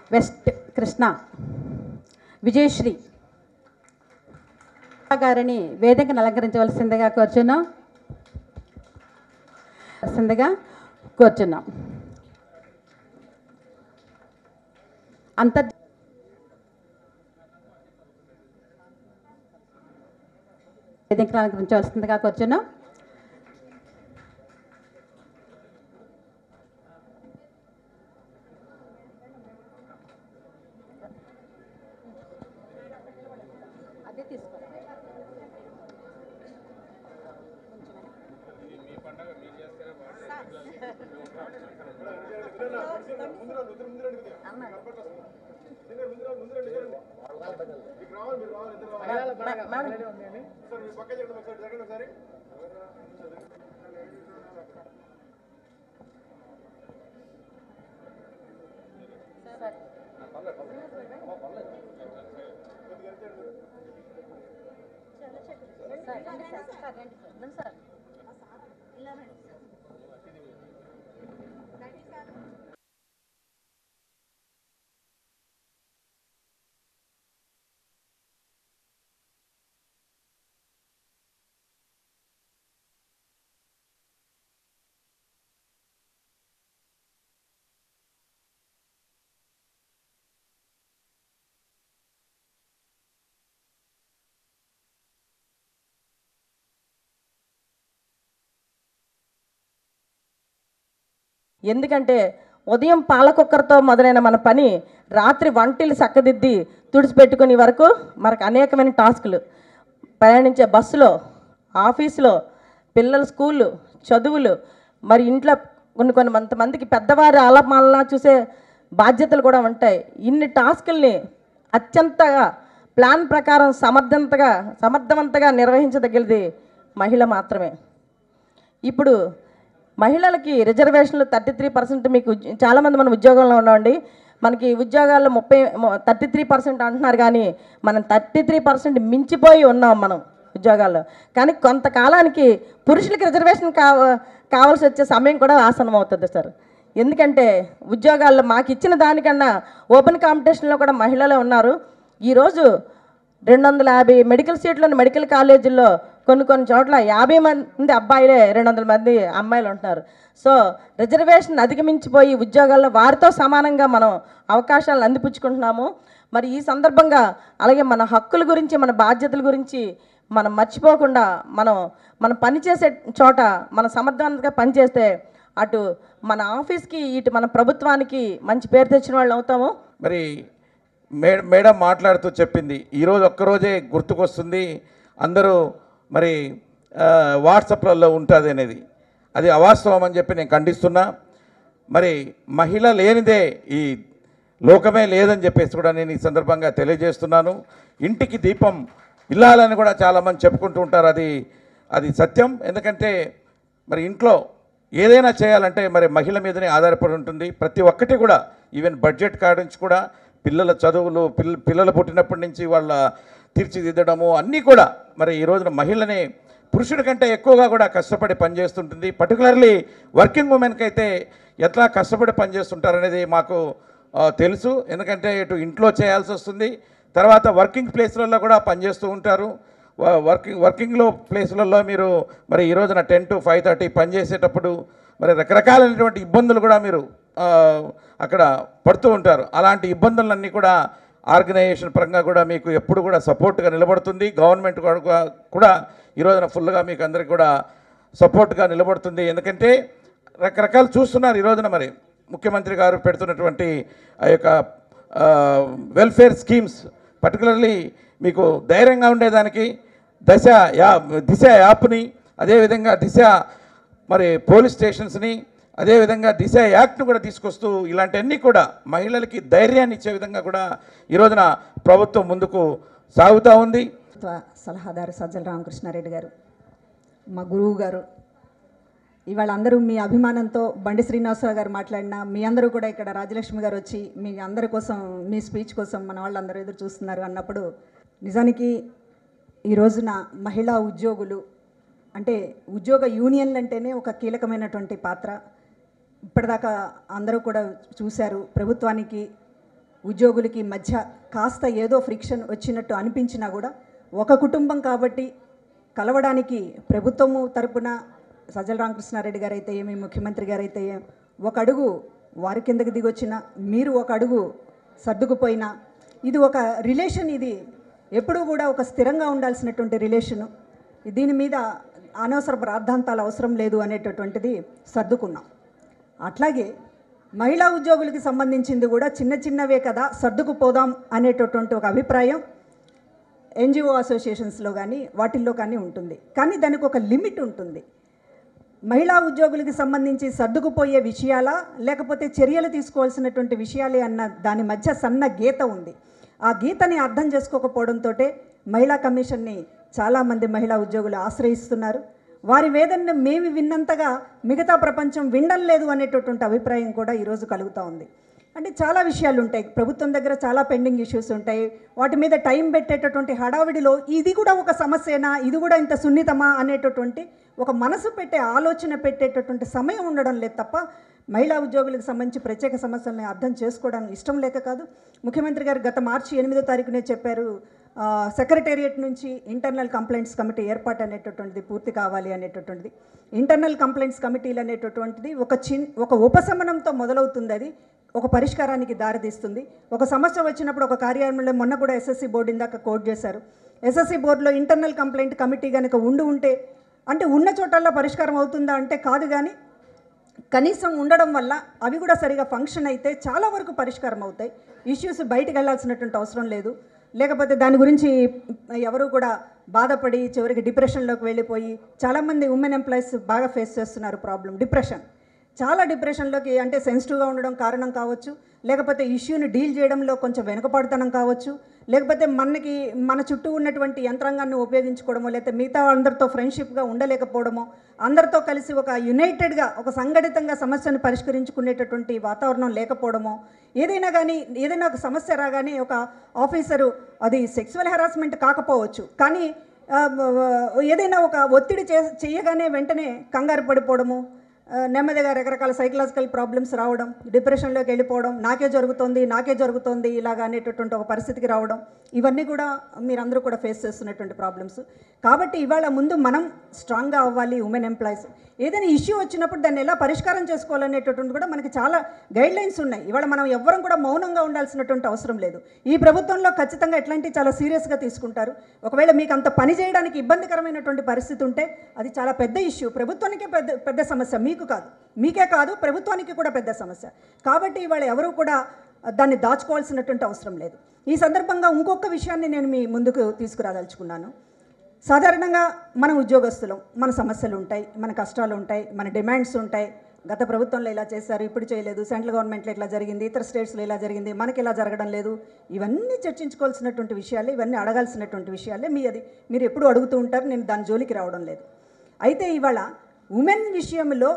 west Krishna Vijayasri గారిని వేదికను అలంకరించవలసిందిగా కోరుచున్నాం వలసిందిగా కోరుచున్నాం అంతర్ వేదికను అలంకరించవలసిందిగా కోరుచున్నాం ఎందుకంటే ఉదయం పాలకుక్కరతో మొదలైన మన పని రాత్రి వంటిలు చక్కదిద్ది తుడిచిపెట్టుకునే వరకు మనకు అనేకమైన టాస్కులు ప్రయాణించే బస్సులో ఆఫీసులో పిల్లల స్కూళ్ళు చదువులు మరి ఇంట్లో కొన్ని కొన్ని మందికి పెద్దవారి ఆలమాలన చూసే బాధ్యతలు కూడా ఉంటాయి ఇన్ని టాస్కుల్ని అత్యంతగా ప్లాన్ ప్రకారం సమర్థంతగా సమర్థవంతంగా నిర్వహించదగినది మహిళ మాత్రమే ఇప్పుడు మహిళలకి రిజర్వేషన్లు థర్టీ త్రీ పర్సెంట్ మీకు ఉద్య- చాలామంది మనం ఉద్యోగంలో ఉన్నామండి మనకి ఉద్యోగాల్లో ముప్పై థర్టీ త్రీ పర్సెంట్ అంటున్నారు కానీ మనం థర్టీ త్రీ పర్సెంట్ మించిపోయి ఉన్నాం మనం ఉద్యోగాల్లో కానీ కొంతకాలానికి పురుషులకి రిజర్వేషన్ కావ కావాల్సి వచ్చే సమయం కూడా ఆసనం అవుతుంది సార్ ఎందుకంటే ఉద్యోగాల్లో మాకు ఇచ్చిన దానికన్నా ఓపెన్ కాంపిటీషన్లో కూడా మహిళలే ఉన్నారు ఈరోజు రెండు వందల యాభై మెడికల్ సీట్లను మెడికల్ కాలేజీల్లో కొన్ని కొన్ని చోట్ల యాభై మంది అబ్బాయిలే రెండు వందల మంది అమ్మాయిలు ఉంటున్నారు సో రిజర్వేషన్ అధిగమించిపోయి ఉద్యోగాల్లో వారితో సమానంగా మనం అవకాశాలను అందిపుచ్చుకుంటున్నాము మరి ఈ సందర్భంగా అలాగే మన హక్కుల గురించి మన బాధ్యతల గురించి మనం మర్చిపోకుండా మనం మనం పనిచేసే చోట మన సమర్థవంతంగా పనిచేస్తే అటు మన ఆఫీస్కి ఇటు మన ప్రభుత్వానికి మంచి పేరు తెచ్చిన వాళ్ళు అవుతాము మరి మే మేడం మాట్లాడుతూ చెప్పింది ఈరోజు ఒక్కరోజే గుర్తుకొస్తుంది అందరూ మరి ఆ, వాట్సాప్లలో ఉంటుంది అనేది అది అవాస్తవం అని చెప్పి నేను ఖండిస్తున్నా మరి మహిళ లేనిదే ఈ లోకమే లేదని చెప్పేసి కూడా నేను ఈ సందర్భంగా తెలియజేస్తున్నాను ఇంటికి దీపం ఇల్లాలని కూడా చాలామంది చెప్పుకుంటూ ఉంటారు అది అది సత్యం ఎందుకంటే మరి ఇంట్లో ఏదైనా చేయాలంటే మరి మహిళ మీదనే ఆధారపడి ఉంటుంది ప్రతి ఒక్కటి కూడా ఈవెన్ బడ్జెట్ కాడ నుంచి కూడా పిల్లల చదువులు పిల్ల పిల్లలు పుట్టినప్పటి నుంచి వాళ్ళ తీర్చిదిద్దడము అన్నీ కూడా మరి ఈ రోజున మహిళనే పురుషుడి కంటే ఎక్కువగా కూడా కష్టపడి పనిచేస్తుంటుంది పర్టికులర్లీ వర్కింగ్ ఉమెన్కి అయితే ఎట్లా కష్టపడి పనిచేస్తుంటారనేది మాకు ఆ, తెలుసు ఎందుకంటే ఇటు ఇంట్లో చేయాల్సి వస్తుంది తర్వాత వర్కింగ్ ప్లేస్లలో కూడా పనిచేస్తూ ఉంటారు వ- వర్కింగ్ వర్కింగ్లో ప్లేస్లలో మీరు మరి ఈ రోజున టెన్ టు ఫైవ్ థర్టీ పనిచేసేటప్పుడు మరి రకరకాలైనటువంటి ఇబ్బందులు కూడా మీరు ఆ, అక్కడ పడుతూ ఉంటారు అలాంటి ఇబ్బందులన్నీ కూడా ఆర్గనైజేషన్ పరంగా కూడా మీకు ఎప్పుడు కూడా సపోర్ట్గా నిలబడుతుంది గవర్నమెంట్ కూడా కూడా ఈ రోజున ఫుల్గా మీకు అందరికి కూడా సపోర్ట్గా నిలబడుతుంది ఎందుకంటే రకరకాలు చూస్తున్నారు ఈ రోజున మరి ముఖ్యమంత్రి గారు పెడుతున్నటువంటి ఆ యొక్క వెల్ఫేర్ స్కీమ్స్ పర్టికులర్లీ మీకు ధైర్యంగా ఉండేదానికి దశ యా దిశ యాప్ని అదేవిధంగా దిశ మరి పోలీస్ స్టేషన్స్ని అదేవిధంగా దిశ యాక్ట్ను కూడా తీసుకొస్తూ ఇలాంటివన్నీ కూడా మహిళలకి ధైర్యాన్ని ఇచ్చే విధంగా కూడా ఈ రోజున ప్రభుత్వం ముందుకు సాగుతూ ఉంది ప్రభుత్వ సలహాదారు సజ్జల రామకృష్ణారెడ్డి గారు మా గురువు గారు ఇవాళ అందరూ మీ అభిమానంతో బండి శ్రీనివాసరావు గారు మాట్లాడినా మీ అందరూ కూడా ఇక్కడ రాజలక్ష్మి గారు వచ్చి మీ అందరి కోసం మీ స్పీచ్ కోసం మన వాళ్ళందరూ ఎదురు చూస్తున్నారు అన్నప్పుడు నిజానికి ఈ రోజున మహిళా ఉద్యోగులు అంటే ఉద్యోగ యూనియన్లు అంటేనే ఒక కీలకమైనటువంటి పాత్ర ఇప్పటిదాకా అందరూ కూడా చూశారు ప్రభుత్వానికి ఉద్యోగులకి మధ్య కాస్త ఏదో ఫ్రిక్షన్ వచ్చినట్టు అనిపించినా కూడా ఒక కుటుంబం కాబట్టి కలవడానికి ప్రభుత్వము తరపున సజ్జల రామకృష్ణారెడ్డి గారు అయితే ఏమి ముఖ్యమంత్రి గారు అయితే ఏం ఒక అడుగు వారి కిందకి దిగొచ్చిన మీరు ఒక అడుగు సర్దుకుపోయినా ఇది ఒక రిలేషన్ ఇది ఎప్పుడూ కూడా ఒక స్థిరంగా ఉండాల్సినటువంటి రిలేషను దీని మీద అనవసర ప్రార్థాంతాలు అవసరం లేదు అనేటటువంటిది సర్దుకున్నాం అట్లాగే మహిళా ఉద్యోగులకి సంబంధించింది కూడా చిన్న చిన్నవే కదా సర్దుకుపోదాం అనేటటువంటి ఒక అభిప్రాయం ఎన్జిఓ అసోసియేషన్స్లో కానీ వాటిల్లో కానీ ఉంటుంది కానీ దానికి ఒక లిమిట్ ఉంటుంది మహిళా ఉద్యోగులకి సంబంధించి సర్దుకుపోయే విషయాలా లేకపోతే చర్యలు తీసుకోవాల్సినటువంటి విషయాలే అన్న దాని మధ్య సన్న గీత ఉంది ఆ గీతని అర్థం చేసుకోకపోవడంతో మహిళా కమిషన్ని చాలామంది మహిళా ఉద్యోగులు ఆశ్రయిస్తున్నారు వారి వేదనను మేము విన్నంతగా మిగతా ప్రపంచం వినడం లేదు అనేటటువంటి అభిప్రాయం కూడా ఈరోజు కలుగుతూ ఉంది అంటే చాలా విషయాలు ఉంటాయి ప్రభుత్వం దగ్గర చాలా పెండింగ్ ఇష్యూస్ ఉంటాయి వాటి మీద టైం పెట్టేటటువంటి హడావిడిలో ఇది కూడా ఒక సమస్యనా ఇది కూడా ఇంత సున్నితమా అనేటటువంటి ఒక మనసు పెట్టే ఆలోచన పెట్టేటటువంటి సమయం ఉండడం లేదు తప్ప మహిళా ఉద్యోగులకు సంబంధించి ప్రత్యేక సమస్యల్ని అర్థం చేసుకోవడానికి ఇష్టం లేక కాదు ముఖ్యమంత్రి గారు గత మార్చి ఎనిమిదో తారీఖునే చెప్పారు సెక్రటేరియట్ నుంచి ఇంటర్నల్ కంప్లైంట్స్ కమిటీ ఏర్పాటు అనేటటువంటిది పూర్తి కావాలి అనేటటువంటిది ఇంటర్నల్ కంప్లైంట్స్ కమిటీలు అనేటటువంటిది ఒక చిన్ ఒక ఉపశమనంతో మొదలవుతుంది అది ఒక పరిష్కారానికి దారితీస్తుంది ఒక సమస్య వచ్చినప్పుడు ఒక కార్యాలయంలో మొన్న కూడా ఎస్ఎస్సి బోర్డు ఇందాక కోట్ చేశారు ఎస్ఎస్సి బోర్డులో ఇంటర్నల్ కంప్లైంట్ కమిటీ కనుక ఉండి ఉంటే అంటే ఉన్న చోటల్లో పరిష్కారం అవుతుందా అంటే కాదు కానీ కనీసం ఉండడం వల్ల అవి కూడా సరిగా ఫంక్షన్ అయితే చాలా వరకు పరిష్కారం అవుతాయి ఇష్యూస్ బయటకు వెళ్ళాల్సినటువంటి అవసరం లేదు లేకపోతే దాని గురించి ఎవరు కూడా బాధపడి చివరికి డిప్రెషన్లోకి వెళ్ళిపోయి చాలామంది ఉమెన్ ఎంప్లాయీస్ బాగా ఫేస్ చేస్తున్నారు ప్రాబ్లం డిప్రెషన్ చాలా డిప్రెషన్లోకి అంటే సెన్సిటివ్గా ఉండడం కారణం కావచ్చు లేకపోతే ఇష్యూని డీల్ చేయడంలో కొంచెం వెనుకపడతనం కావచ్చు లేకపోతే మనకి మన చుట్టూ ఉన్నటువంటి యంత్రాంగాన్ని ఉపయోగించుకోవడమో లేకపోతే మిగతా అందరితో ఫ్రెండ్షిప్గా ఉండలేకపోవడమో అందరితో కలిసి ఒక యునైటెడ్గా ఒక సంఘటితంగా సమస్యను పరిష్కరించుకునేటటువంటి వాతావరణం లేకపోవడమో ఏదైనా కానీ ఏదైనా ఒక సమస్య రాగానే ఒక ఆఫీసరు అది సెక్సువల్ హెరాస్మెంట్ కాకపోవచ్చు కానీ ఆ, ఏదైనా ఒక ఒత్తిడి చే చేయగానే వెంటనే కంగారు పడిపోవడము ఆ, నెమ్మదిగా రకరకాల సైకలాజికల్ ప్రాబ్లమ్స్ రావడం డిప్రెషన్లోకి వెళ్ళిపోవడం నాకే జరుగుతోంది నాకే జరుగుతోంది ఇలాగ అనేటటువంటి ఒక పరిస్థితికి రావడం ఇవన్నీ కూడా మీరందరూ కూడా ఫేస్ చేస్తున్నటువంటి ప్రాబ్లమ్స్ కాబట్టి ఇవాళ ముందు మనం స్ట్రాంగ్గా అవ్వాలి ఉమెన్ ఎంప్లాయీస్ ఏదైనా ఇష్యూ వచ్చినప్పుడు దాన్ని ఎలా పరిష్కారం చేసుకోవాలనేటటువంటి కూడా మనకి చాలా గైడ్ లైన్స్ ఉన్నాయి ఇవాళ మనం ఎవ్వరం కూడా మౌనంగా ఉండాల్సినటువంటి అవసరం లేదు ఈ ప్రభుత్వంలో ఖచ్చితంగా ఎట్లాంటి చాలా సీరియస్గా తీసుకుంటారు ఒకవేళ మీకు అంత పని చేయడానికి ఇబ్బందికరమైనటువంటి పరిస్థితి ఉంటే అది చాలా పెద్ద ఇష్యూ ప్రభుత్వానికే పెద్ద పెద్ద సమస్య మీకు కాదు మీకే కాదు ప్రభుత్వానికి కూడా పెద్ద సమస్య కాబట్టి ఇవాళ ఎవరు కూడా దాన్ని దాచుకోవాల్సినటువంటి అవసరం లేదు ఈ సందర్భంగా ఇంకొక విషయాన్ని నేను మీ ముందుకు తీసుకురాదలుచుకున్నాను సాధారణంగా మన ఉద్యోగస్తులం మన సమస్యలు ఉంటాయి మన కష్టాలు ఉంటాయి మన డిమాండ్స్ ఉంటాయి గత ప్రభుత్వంలో ఇలా చేశారు ఇప్పుడు చేయలేదు సెంట్రల్ గవర్నమెంట్లో ఇట్లా జరిగింది ఇతర స్టేట్స్లో ఇలా జరిగింది మనకి ఇలా జరగడం లేదు ఇవన్నీ చర్చించుకోవాల్సినటువంటి విషయాలే ఇవన్నీ అడగాల్సినటువంటి విషయాలే మీ అది మీరు ఎప్పుడు అడుగుతూ ఉంటారు నేను దాని జోలికి రావడం లేదు అయితే ఇవాళ ఉమెన్ విషయంలో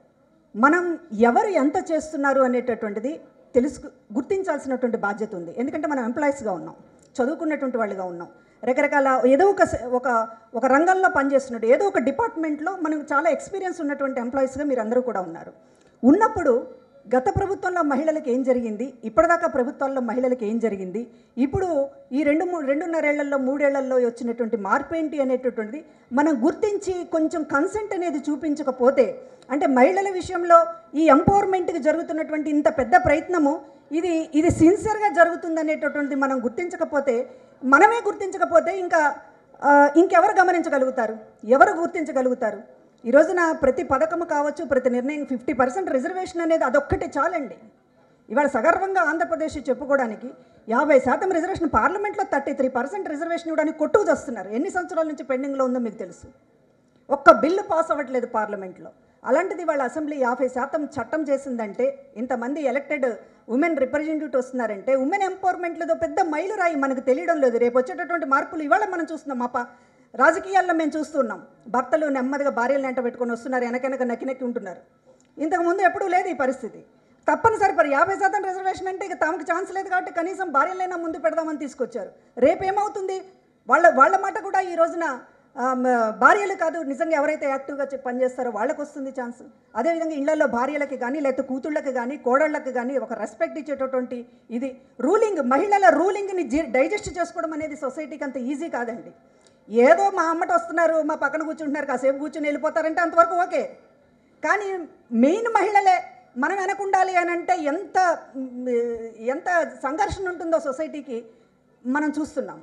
మనం ఎవరు ఎంత చేస్తున్నారు అనేటటువంటిది తెలుసు గుర్తించాల్సినటువంటి బాధ్యత ఉంది ఎందుకంటే మనం ఎంప్లాయీస్గా ఉన్నాం చదువుకున్నటువంటి వాళ్ళుగా ఉన్నాం రకరకాల ఏదో ఒక స- ఒక ఒక రంగంలో పనిచేస్తున్నట్టు ఏదో ఒక డిపార్ట్మెంట్లో మనకు చాలా ఎక్స్పీరియన్స్ ఉన్నటువంటి ఎంప్లాయీస్గా మీరు అందరూ కూడా ఉన్నారు ఉన్నప్పుడు గత ప్రభుత్వంలో మహిళలకు ఏం జరిగింది ఇప్పటిదాకా ప్రభుత్వాల్లో మహిళలకు ఏం జరిగింది ఇప్పుడు ఈ రెండు మూ రెండున్నరేళ్లలో మూడేళ్లలో వచ్చినటువంటి మార్పు ఏంటి అనేటటువంటిది మనం గుర్తించి కొంచెం కన్సెంట్ అనేది చూపించకపోతే అంటే మహిళల విషయంలో ఈ ఎంపవర్మెంట్కి జరుగుతున్నటువంటి ఇంత పెద్ద ప్రయత్నము ఇది ఇది సిన్సియర్గా జరుగుతుందనేటటువంటిది మనం గుర్తించకపోతే మనమే గుర్తించకపోతే ఇంకా ఆ, ఇంకెవరు గమనించగలుగుతారు ఎవరు గుర్తించగలుగుతారు ఈ రోజున ప్రతి పథకము కావచ్చు ప్రతి నిర్ణయం ఫిఫ్టీ పర్సెంట్ రిజర్వేషన్ అనేది అదొక్కటి చాలండి ఇవాళ సగర్వంగా ఆంధ్రప్రదేశ్ చెప్పుకోవడానికి యాభై శాతం రిజర్వేషన్ పార్లమెంట్లో థర్టీ త్రీ పర్సెంట్ రిజర్వేషన్ ఇవ్వడానికి కొట్టుకు వస్తున్నారు ఎన్ని సంవత్సరాల నుంచి పెండింగ్లో ఉందో మీకు తెలుసు ఒక్క బిల్లు పాస్ అవ్వట్లేదు పార్లమెంట్లో అలాంటిది వాళ్ళ అసెంబ్లీ యాభై శాతం చట్టం చేసిందంటే ఇంతమంది ఎలక్టెడ్ ఉమెన్ రిప్రజెంటేటివ్ వస్తున్నారంటే ఉమెన్ ఎంపవర్మెంట్లేదో పెద్ద మైలురాయి మనకు తెలియడం లేదు రేపు వచ్చేటటువంటి మార్పులు ఇవాళ మనం చూస్తున్నాం మా ప- రాజకీయాల్లో మేము చూస్తున్నాం భర్తలు నెమ్మదిగా భార్యలు వెంట పెట్టుకొని వస్తున్నారు వెనకెనక నక్కి నక్కి ఉంటున్నారు ఇంతకుముందు ఎప్పుడూ లేదు ఈ పరిస్థితి తప్పనిసరి పరి యాభై శాతం రిజర్వేషన్ అంటే ఇక తమకు ఛాన్స్ లేదు కాబట్టి కనీసం భార్యలైనా ముందు పెడదామని తీసుకొచ్చారు రేపు ఏమవుతుంది వాళ్ళ వాళ్ళ మాట కూడా ఈ రోజున ఆ, మ- భార్యలు కాదు నిజంగా ఎవరైతే యాక్టివ్గా చె- పనిచేస్తారో వాళ్ళకి వస్తుంది ఛాన్స్ అదేవిధంగా ఇళ్లలో భార్యలకి కానీ లేకపోతే కూతుళ్ళకి కానీ కోడళ్ళకి కానీ ఒక రెస్పెక్ట్ ఇచ్చేటటువంటి ఇది రూలింగ్ మహిళల రూలింగ్ని డైజెస్ట్ చేసుకోవడం అనేది సొసైటీకి అంత ఈజీ కాదండి ఏదో మా అమ్మట వస్తున్నారు మా పక్కన కూర్చుంటున్నారు కాసేపు కూర్చుని వెళ్ళిపోతారంటే అంతవరకు ఓకే కానీ మెయిన్ మహిళలే మనం వెనకుండాలి అని అంటే ఎంత మ్, ఎంత సంఘర్షణ ఉంటుందో సొసైటీకి మనం చూస్తున్నాము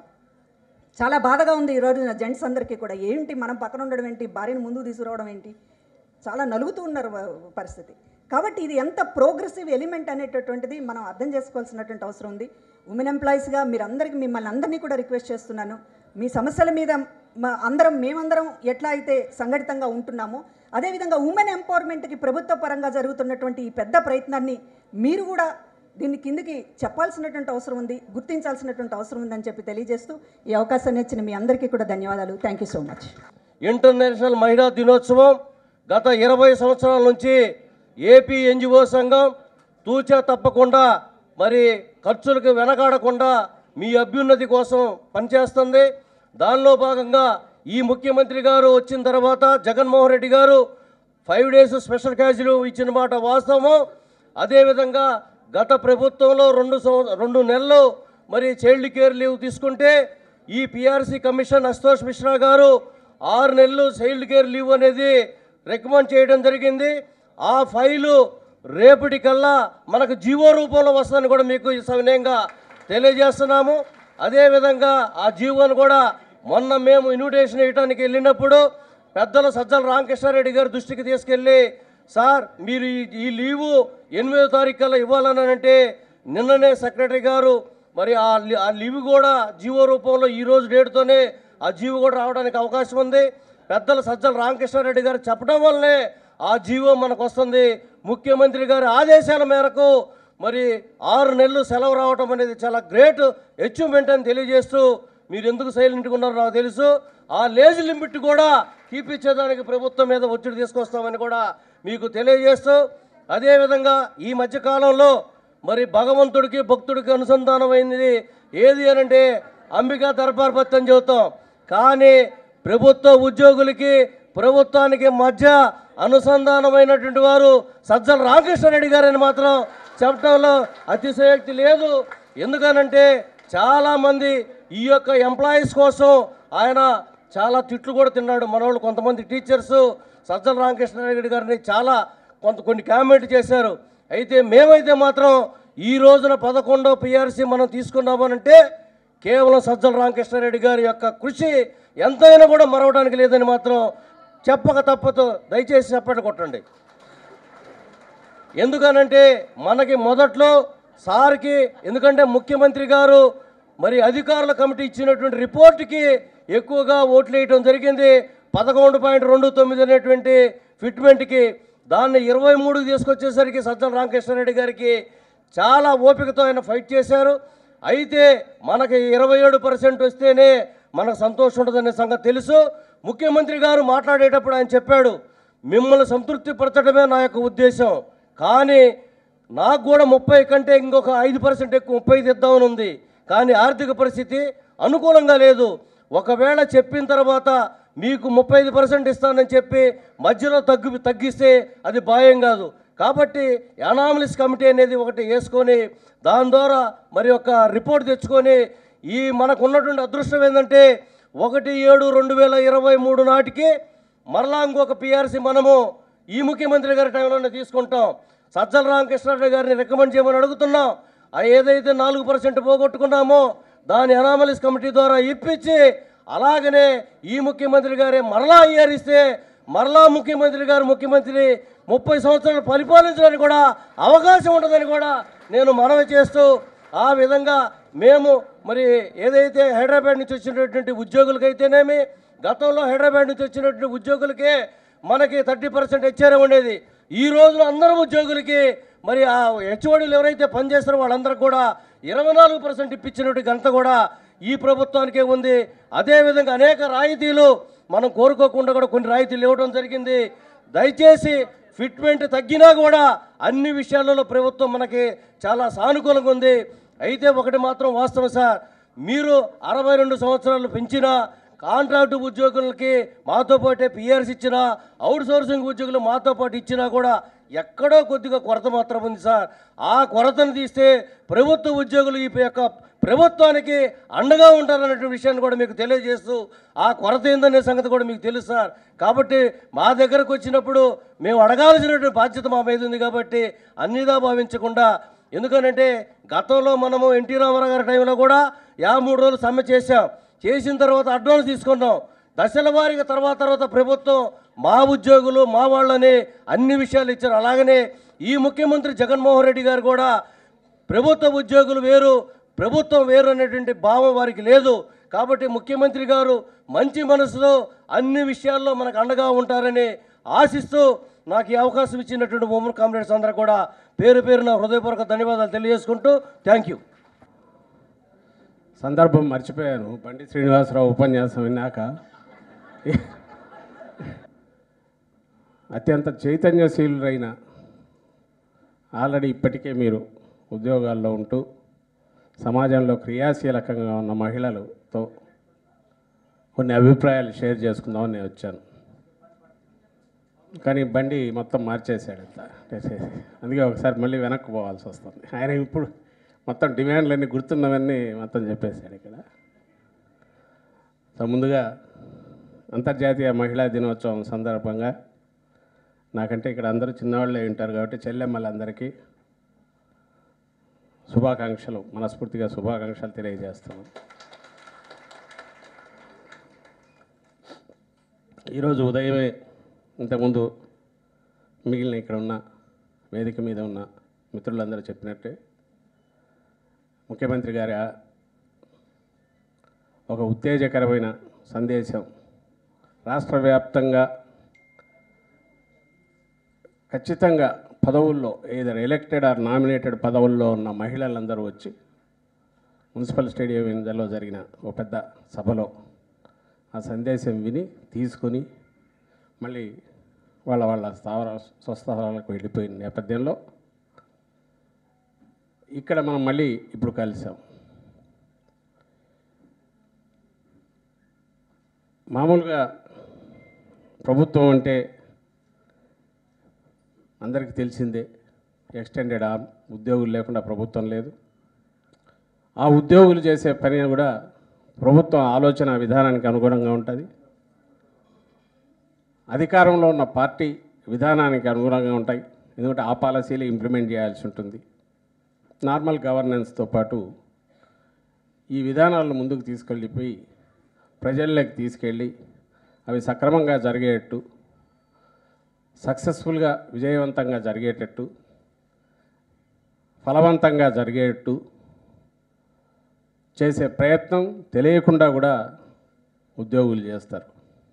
చాలా బాధగా ఉంది ఈరోజు జెంట్స్ అందరికీ కూడా ఏంటి మనం పక్కన ఉండడం ఏంటి భార్యను ముందుకు తీసుకురావడం ఏంటి చాలా నలుగుతూ ఉన్నారు వ- పరిస్థితి కాబట్టి ఇది ఎంత ప్రోగ్రెసివ్ ఎలిమెంట్ అనేటటువంటిది మనం అర్థం చేసుకోవాల్సినటువంటి అవసరం ఉంది ఉమెన్ ఎంప్లాయీస్గా మీరందరికీ మిమ్మల్ని అందరినీ కూడా రిక్వెస్ట్ చేస్తున్నాను మీ సమస్యల మీద మా అందరం మేమందరం ఎట్లా అయితే సంఘటితంగా ఉంటున్నామో అదేవిధంగా ఉమెన్ ఎంపవర్మెంట్కి ప్రభుత్వ పరంగా జరుగుతున్నటువంటి ఈ పెద్ద ప్రయత్నాన్ని మీరు కూడా దీన్ని కిందికి చెప్పాల్సినటువంటి అవసరం ఉంది గుర్తించాల్సినటువంటి అవసరం ఉందని చెప్పి తెలియజేస్తూ ఈ అవకాశాన్ని ఇచ్చిన మీ అందరికీ కూడా ధన్యవాదాలు thank you so much international మహిళా దినోత్సవం గత ఇరవై సంవత్సరాల నుంచి ఏపీ ఎన్జిఓ సంఘం తూచా తప్పకుండా మరి ఖర్చులకు వెనకాడకుండా మీ అభ్యున్నతి కోసం పనిచేస్తుంది దానిలో భాగంగా ఈ ముఖ్యమంత్రి గారు వచ్చిన తర్వాత జగన్మోహన్ రెడ్డి గారు ఫైవ్ డేస్ స్పెషల్ క్యాజులు ఇచ్చిన మాట వాస్తవము అదేవిధంగా గత ప్రభుత్వంలో రెండు సంవ రెండు నెలలు మరి చైల్డ్ కేర్ లీవ్ తీసుకుంటే ఈ పిఆర్సీ కమిషన్ అస్తోష్ మిశ్రా గారు ఆరు నెలలు చైల్డ్ కేర్ లీవ్ అనేది రికమెండ్ చేయడం జరిగింది ఆ ఫైలు రేపటికల్లా మనకు జీవో రూపంలో వస్తుందని కూడా మీకు ఈ సవినయంగా తెలియజేస్తున్నాము అదేవిధంగా ఆ జీవోను కూడా మొన్న మేము ఇన్విటేషన్ ఇవ్వడానికి వెళ్ళినప్పుడు పెద్దలు సజ్జల రామకృష్ణారెడ్డి గారి దృష్టికి తీసుకెళ్ళి సార్ మీరు ఈ- ఈ లీవు ఎనిమిదో తారీఖు కల్లా ఇవ్వాలని అంటే నిన్ననే సెక్రటరీ గారు మరి ఆ లి- ఆ లీవ్ కూడా జీవో రూపంలో ఈ రోజు డేట్తోనే ఆ జీవో కూడా రావడానికి అవకాశం ఉంది పెద్దలు సజ్జల రామకృష్ణారెడ్డి గారు చెప్పడం వల్లనే ఆ జీవో మనకు వస్తుంది ముఖ్యమంత్రి గారి ఆదేశాల మేరకు మరి ఆరు నెలలు సెలవు రావడం అనేది చాలా గ్రేట్ అచీవ్మెంట్ అని తెలియజేస్తూ మీరు ఎందుకు సైలెంట్గా ఉన్నారో నాకు తెలుసు ఆ లేజ్ లిమిట్ కూడా తీపిచ్చేదానికి ప్రభుత్వం మీద ఒత్తిడి తీసుకొస్తామని కూడా మీకు తెలియజేస్తూ అదేవిధంగా ఈ మధ్యకాలంలో మరి భగవంతుడికి భక్తుడికి అనుసంధానమైంది ఏది అనంటే అంబికా దర్బార్ భక్తి అని చెబుతాం కానీ ప్రభుత్వ ఉద్యోగులకి ప్రభుత్వానికి మధ్య అనుసంధానమైనటువంటి వారు సజ్జల రామకృష్ణారెడ్డి గారని మాత్రం చెప్పడంలో అతిశయోక్తి లేదు ఎందుకనంటే చాలామంది ఈ యొక్క ఎంప్లాయీస్ కోసం ఆయన చాలా తిట్లు కూడా తిన్నాడు మనోళ్ళు కొంతమంది టీచర్స్ సజ్జల రామకృష్ణారెడ్డి గారిని చాలా కొంత కొన్ని కామెంట్ చేశారు అయితే మేమైతే మాత్రం ఈ రోజున పదకొండో పిఆర్సీ మనం తీసుకున్నామనంటే కేవలం సజ్జల రామకృష్ణారెడ్డి గారి యొక్క కృషి ఎంతైనా కూడా మరవడానికి లేదని మాత్రం చెప్పక తప్పదు దయచేసి చెప్పండి కొట్టండి ఎందుకనంటే మనకి మొదట్లో సార్కి ఎందుకంటే ముఖ్యమంత్రి గారు మరి అధికారుల కమిటీ ఇచ్చినటువంటి రిపోర్ట్కి ఎక్కువగా ఓట్లు వేయటం జరిగింది పదకొండు పాయింట్ రెండు తొమ్మిది అనేటువంటి ఫిట్మెంట్కి దాన్ని ఇరవై మూడుకి తీసుకొచ్చేసరికి సజ్జల రామకృష్ణారెడ్డి గారికి చాలా ఓపికతో ఆయన ఫైట్ చేశారు అయితే మనకి ఇరవై ఏడు పర్సెంట్ వస్తేనే మనకు సంతోషం ఉంటుందనే సంగతి తెలుసు ముఖ్యమంత్రి గారు మాట్లాడేటప్పుడు ఆయన చెప్పాడు మిమ్మల్ని సంతృప్తి పరచడమే నా యొక్క ఉద్దేశం కానీ నాకు కూడా ముప్పై కంటే ఇంకొక ఐదు పర్సెంట్ ఎక్కువ ముప్పై ఐదు ఇద్దామని ఉంది కానీ ఆర్థిక పరిస్థితి అనుకూలంగా లేదు ఒకవేళ చెప్పిన తర్వాత మీకు ముప్పై ఐదు పర్సెంట్ ఇస్తానని చెప్పి మధ్యలో తగ్గు తగ్గిస్తే అది భయం కాదు కాబట్టి అనామలిస్ కమిటీ అనేది ఒకటి వేసుకొని దాని ద్వారా మరి ఒక రిపోర్ట్ తెచ్చుకొని ఈ మనకు ఉన్నటువంటి అదృష్టం ఏంటంటే ఒకటి ఏడు రెండు వేల ఇరవై మూడు నాటికి మరలా ఇంకొక పిఆర్సీ మనము ఈ ముఖ్యమంత్రి గారి టైంలోనే తీసుకుంటాం సజ్జల రామకృష్ణారెడ్డి గారిని రికమెండ్ చేయమని అడుగుతున్నాం ఆ ఏదైతే నాలుగు పర్సెంట్ పోగొట్టుకున్నామో దాని అనామలిస్ కమిటీ ద్వారా ఇప్పించి అలాగనే ఈ ముఖ్యమంత్రి గారే మరలా ఐఆర్ ఇస్తే మరలా ముఖ్యమంత్రి గారు ముఖ్యమంత్రి ముప్పై సంవత్సరాలు పరిపాలించడానికి కూడా అవకాశం ఉంటుందని కూడా నేను మనవి చేస్తూ ఆ విధంగా మేము మరి ఏదైతే హైదరాబాద్ నుంచి వచ్చినటువంటి ఉద్యోగులకైతేనేమి గతంలో హైదరాబాద్ నుంచి వచ్చినటువంటి ఉద్యోగులకే మనకి థర్టీ పర్సెంట్ హెచ్ఆర్ఏ ఉండేది ఈ రోజున అందరం ఉద్యోగులకి మరి ఆ హెచ్ఓడీలు ఎవరైతే పనిచేస్తారో వాళ్ళందరికీ కూడా ఇరవై నాలుగు పర్సెంట్ ఇప్పించినట్టు ఘనత కూడా ఈ ప్రభుత్వానికే ఉంది అదేవిధంగా అనేక రాయితీలు మనం కోరుకోకుండా కూడా కొన్ని రాయితీలు ఇవ్వడం జరిగింది దయచేసి ఫిట్మెంట్ తగ్గినా కూడా అన్ని విషయాలలో ప్రభుత్వం మనకి చాలా సానుకూలంగా ఉంది అయితే ఒకటి మాత్రం వాస్తవం సార్ మీరు అరవై రెండు సంవత్సరాలు పెంచినా కాంట్రాక్టు ఉద్యోగులకి మాతో పాటే పిఆర్స్ ఇచ్చినా అవుట్ సోర్సింగ్ ఉద్యోగులు మాతో పాటు ఇచ్చినా కూడా ఎక్కడో కొద్దిగా కొరత మాత్రం ఉంది సార్ ఆ కొరతను తీస్తే ప్రభుత్వ ఉద్యోగులు ఈ యొక్క ప్రభుత్వానికి అండగా ఉంటారనేటువంటి విషయాన్ని కూడా మీకు తెలియజేస్తూ ఆ కొరత ఏందనే సంగతి కూడా మీకు తెలుసు సార్ కాబట్టి మా దగ్గరకు వచ్చినప్పుడు మేము అడగాల్సినటువంటి బాధ్యత మా మీద ఉంది కాబట్టి అన్నిదా భావించకుండా ఎందుకనంటే గతంలో మనము ఎన్టీ రామారావు గారి టైంలో కూడా యాభై మూడు రోజులు సమ్మె చేశాం చేసిన తర్వాత అడ్వాన్స్ తీసుకున్నాం దశల వారీగా తర్వాత తర్వాత ప్రభుత్వం మా ఉద్యోగులు మా వాళ్ళని అన్ని విషయాలు ఇచ్చారు అలాగనే ఈ ముఖ్యమంత్రి జగన్మోహన్ రెడ్డి గారు కూడా ప్రభుత్వ ఉద్యోగులు వేరు ప్రభుత్వం వేరు అనేటువంటి భావం వారికి లేదు కాబట్టి ముఖ్యమంత్రి గారు మంచి మనసులో అన్ని విషయాల్లో మనకు అండగా ఉంటారని ఆశిస్తూ నాకు ఈ అవకాశం ఇచ్చినటువంటి ఉమెన్ కామ్రేడ్స్ అందరూ కూడా పేరు పేరున హృదయపూర్వక ధన్యవాదాలు తెలియజేసుకుంటూ థ్యాంక్ యూ సందర్భం మర్చిపోయాను బండి శ్రీనివాసరావు ఉపన్యాసం విన్నాక అత్యంత చైతన్యశీలురైన ఆల్రెడీ ఇప్పటికే మీరు ఉద్యోగాల్లో ఉంటూ సమాజంలో క్రియాశీలకంగా ఉన్న మహిళలతో కొన్ని అభిప్రాయాలు షేర్ చేసుకుందామని నేను వచ్చాను కానీ బండి మొత్తం మార్చేశాడు అంతా అందుకే ఒకసారి మళ్ళీ వెనక్కి పోవాల్సి వస్తుంది ఆయన ఇప్పుడు మొత్తం డిమాండ్లన్నీ గుర్తున్నవన్నీ మొత్తం చెప్పేశాడు ఇక్కడ సో ముందుగా అంతర్జాతీయ మహిళా దినోత్సవం సందర్భంగా నాకంటే ఇక్కడ అందరూ చిన్నవాళ్ళే ఉంటారు కాబట్టి చెల్లెమ్మలందరికీ శుభాకాంక్షలు మనస్ఫూర్తిగా శుభాకాంక్షలు తెలియజేస్తున్నాం ఈరోజు ఉదయమే ఇంతకుముందు మిగిలిన ఇక్కడ ఉన్న వేదిక మీద ఉన్న మిత్రులందరూ చెప్పినట్టే ముఖ్యమంత్రి గారి ఆ- ఒక ఉత్తేజకరమైన సందేశం రాష్ట్ర వ్యాప్తంగా ఖచ్చితంగా పదవుల్లో ఏదైనా ఎలక్టెడ్ ఆర్ నామినేటెడ్ పదవుల్లో ఉన్న మహిళలందరూ వచ్చి మున్సిపల్ స్టేడియం ఇందులో జరిగిన ఒక పెద్ద సభలో ఆ సందేశం విని తీసుకొని మళ్ళీ వాళ్ళ వాళ్ళ స్థావర స్వస్థావరాలకు వెళ్ళిపోయిన నేపథ్యంలో ఇక్కడ మనం మళ్ళీ ఇప్పుడు కలిసాం మామూలుగా ప్రభుత్వం అంటే అందరికీ తెలిసిందే ఎక్స్టెండెడ్ ఆర్మ్ ఉద్యోగులు లేకుండా ప్రభుత్వం లేదు ఆ ఉద్యోగులు చేసే పని కూడా ప్రభుత్వం ఆలోచన విధానానికి అనుగుణంగా ఉంటుంది అధికారంలో ఉన్న పార్టీ విధానానికి అనుగుణంగా ఉంటాయి ఎందుకంటే ఆ పాలసీలు ఇంప్లిమెంట్ చేయాల్సి ఉంటుంది నార్మల్ గవర్నెన్స్తో పాటు ఈ విధానాలను ముందుకు తీసుకెళ్ళిపోయి ప్రజల్లోకి తీసుకెళ్ళి అవి సక్రమంగా జరిగేటట్టు సక్సెస్ఫుల్గా విజయవంతంగా జరిగేటట్టు ఫలవంతంగా జరిగేటట్టు చేసే ప్రయత్నం తెలియకుండా కూడా ఉద్యోగులు చేస్తారు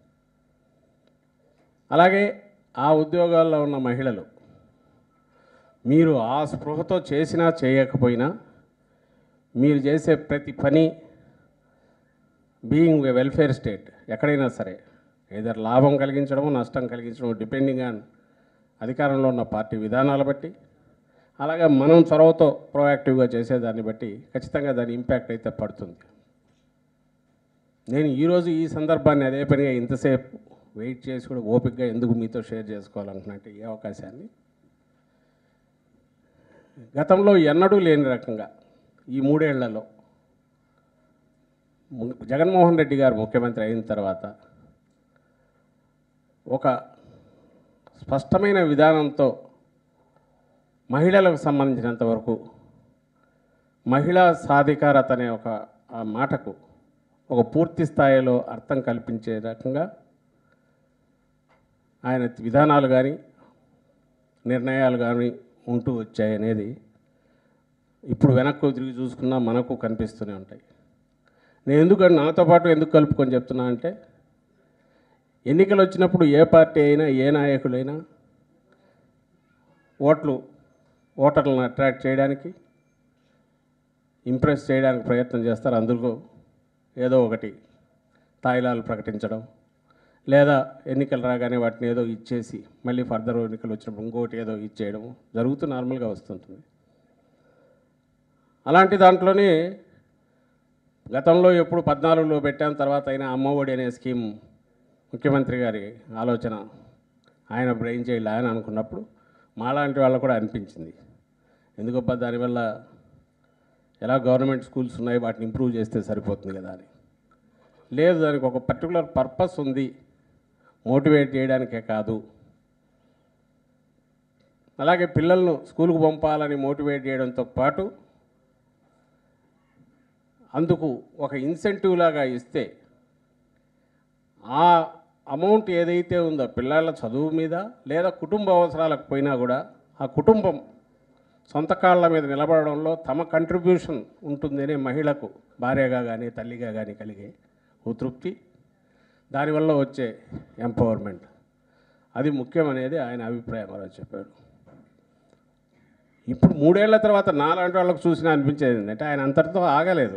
అలాగే ఆ ఉద్యోగాల్లో ఉన్న మహిళలు మీరు ఆ స్పృహతో చేసినా చేయకపోయినా మీరు చేసే ప్రతి పని బీయింగ్ ఏ వెల్ఫేర్ స్టేట్ ఎక్కడైనా సరే ఏదర్ లాభం కలిగించడం నష్టం కలిగించడం డిపెండింగ్ ఆన్ అధికారంలో ఉన్న పార్టీ విధానాల బట్టి అలాగే మనం చొరవతో ప్రోయాక్టివ్గా చేసేదాన్ని బట్టి ఖచ్చితంగా దాని ఇంపాక్ట్ అయితే పడుతుంది నేను ఈరోజు ఈ సందర్భాన్ని అదే పనిగా ఇంతసేపు వెయిట్ చేసి కూడా ఓపికగా ఎందుకు మీతో షేర్ చేసుకోవాలనుకున్నట్టు ఈ అవకాశాన్ని గతంలో ఎన్నడూ లేని రకంగా ఈ మూడేళ్లలో ము- జగన్మోహన్ రెడ్డి గారు ముఖ్యమంత్రి అయిన తర్వాత ఒక స్పష్టమైన విధానంతో మహిళలకు సంబంధించినంత వరకు మహిళా సాధికారత అనే ఒక ఆ మాటకు ఒక పూర్తి స్థాయిలో అర్థం కల్పించే రకంగా ఆయన విధానాలు కానీ నిర్ణయాలు కానీ ఉంటూ వచ్చాయి అనేది ఇప్పుడు వెనక్కు తిరిగి చూసుకున్నా మనకు కనిపిస్తూనే ఉంటాయి నేను ఎందుకు నాతో పాటు ఎందుకు కలుపుకొని చెప్తున్నా అంటే ఎన్నికలు వచ్చినప్పుడు ఏ పార్టీ అయినా ఏ నాయకులైనా ఓట్లు ఓటర్లను అట్రాక్ట్ చేయడానికి ఇంప్రెస్ చేయడానికి ప్రయత్నం చేస్తారు అందులో ఏదో ఒకటి తాయిలాలు ప్రకటించడం లేదా ఎన్నికలు రాగానే వాటిని ఏదో ఇచ్చేసి మళ్ళీ ఫర్దర్ ఎన్నికలు వచ్చినప్పుడు ఇంకోటి ఏదో ఇచ్చేయడం జరుగుతూ నార్మల్గా వస్తుంటుంది అలాంటి దాంట్లోనే గతంలో ఎప్పుడు పద్నాలుగులో పెట్టాం తర్వాత అయినా అమ్మఒడి అనే స్కీమ్ ముఖ్యమంత్రి గారి ఆలోచన ఆయన బ్రెయిన్ చైల్డ్ ఆయన అనుకున్నప్పుడు మాలాంటి వాళ్ళకు కూడా అనిపించింది ఎందుకబ్బా దానివల్ల ఎలా గవర్నమెంట్ స్కూల్స్ ఉన్నాయి వాటిని ఇంప్రూవ్ చేస్తే సరిపోతుంది కదా అని లేదు దానికి ఒక పర్టికులర్ పర్పస్ ఉంది మోటివేట్ చేయడానికే కాదు అలాగే పిల్లలను స్కూల్కు పంపాలని మోటివేట్ చేయడంతో పాటు అందుకు ఒక ఇన్సెంటివ్ లాగా ఇస్తే ఆ అమౌంట్ ఏదైతే ఉందో పిల్లల చదువు మీద లేదా కుటుంబ అవసరాలకు పోయినా కూడా ఆ కుటుంబం సొంత కాళ్ళ మీద నిలబడడంలో తమ కంట్రిబ్యూషన్ ఉంటుందనే మహిళకు భార్యగా కానీ తల్లిగా కానీ కలిగే ఓ తృప్తి దానివల్ల వచ్చే ఎంపవర్మెంట్ అది ముఖ్యమనేది ఆయన అభిప్రాయం అలా చెప్పాడు ఇప్పుడు మూడేళ్ల తర్వాత నాలాంటి వాళ్ళకు చూసినా అనిపించేది ఏంటంటే ఆయన అంతటితో ఆగలేదు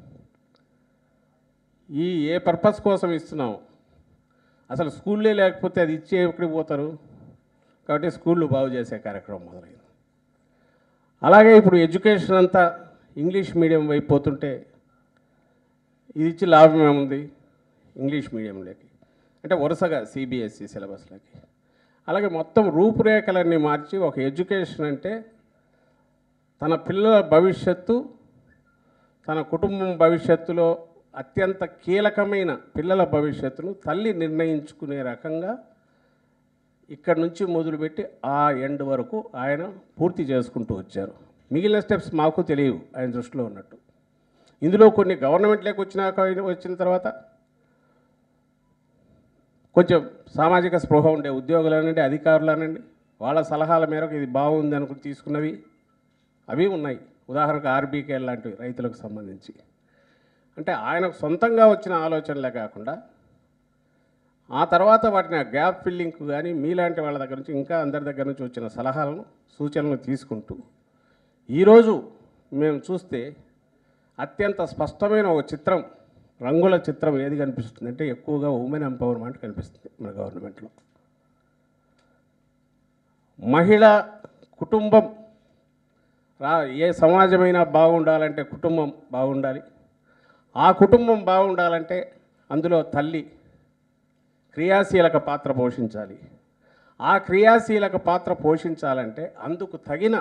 ఈ ఏ పర్పస్ కోసం ఇస్తున్నాం అసలు స్కూల్లే లేకపోతే అది ఇచ్చి ఎక్కడికి పోతారు కాబట్టి స్కూళ్ళు బాగు చేసే కార్యక్రమం మొదలైంది అలాగే ఇప్పుడు ఎడ్యుకేషన్ అంతా ఇంగ్లీష్ మీడియం వైపు పోతుంటే ఇది ఇచ్చి లాభం ఏముంది ఇంగ్లీష్ మీడియంలోకి అంటే వరుసగా సిబిఎస్ఈ సిలబస్లకి అలాగే మొత్తం రూపురేఖలన్నీ మార్చి ఒక ఎడ్యుకేషన్ అంటే తన పిల్లల భవిష్యత్తు తన కుటుంబం భవిష్యత్తులో అత్యంత కీలకమైన పిల్లల భవిష్యత్తును తల్లి నిర్ణయించుకునే రకంగా ఇక్కడ నుంచి మొదలుపెట్టి ఆ ఎండ్ వరకు ఆయన పూర్తి చేసుకుంటూ వచ్చారు మిగిలిన స్టెప్స్ మాకు తెలియవు ఆయన దృష్టిలో ఉన్నట్టు ఇందులో కొన్ని గవర్నమెంట్లోకి వచ్చినాక వచ్చిన తర్వాత కొంచెం సామాజిక స్పృహ ఉండే ఉద్యోగులనండి అధికారులనండి వాళ్ళ సలహాల మేరకు ఇది బాగుంది అనుకుని తీసుకున్నవి అవి ఉన్నాయి ఉదాహరణకు ఆర్బీకే లాంటివి రైతులకు సంబంధించి అంటే ఆయనకు సొంతంగా వచ్చిన ఆలోచనలే కాకుండా ఆ తర్వాత వాటిని ఆ గ్యాప్ ఫిల్లింగ్ కానీ మీలాంటి వాళ్ళ దగ్గర నుంచి ఇంకా అందరి దగ్గర నుంచి వచ్చిన సలహాలను సూచనలు తీసుకుంటూ ఈరోజు మేము చూస్తే అత్యంత స్పష్టమైన ఒక చిత్రం రంగుల చిత్రం ఏది కనిపిస్తుంది అంటే ఎక్కువగా ఉమెన్ ఎంపవర్మెంట్ కనిపిస్తుంది మన గవర్నమెంట్లో మహిళ కుటుంబం రా ఏ సమాజమైనా బాగుండాలంటే కుటుంబం బాగుండాలి ఆ కుటుంబం బాగుండాలంటే అందులో తల్లి క్రియాశీలక పాత్ర పోషించాలి ఆ క్రియాశీలక పాత్ర పోషించాలంటే అందుకు తగిన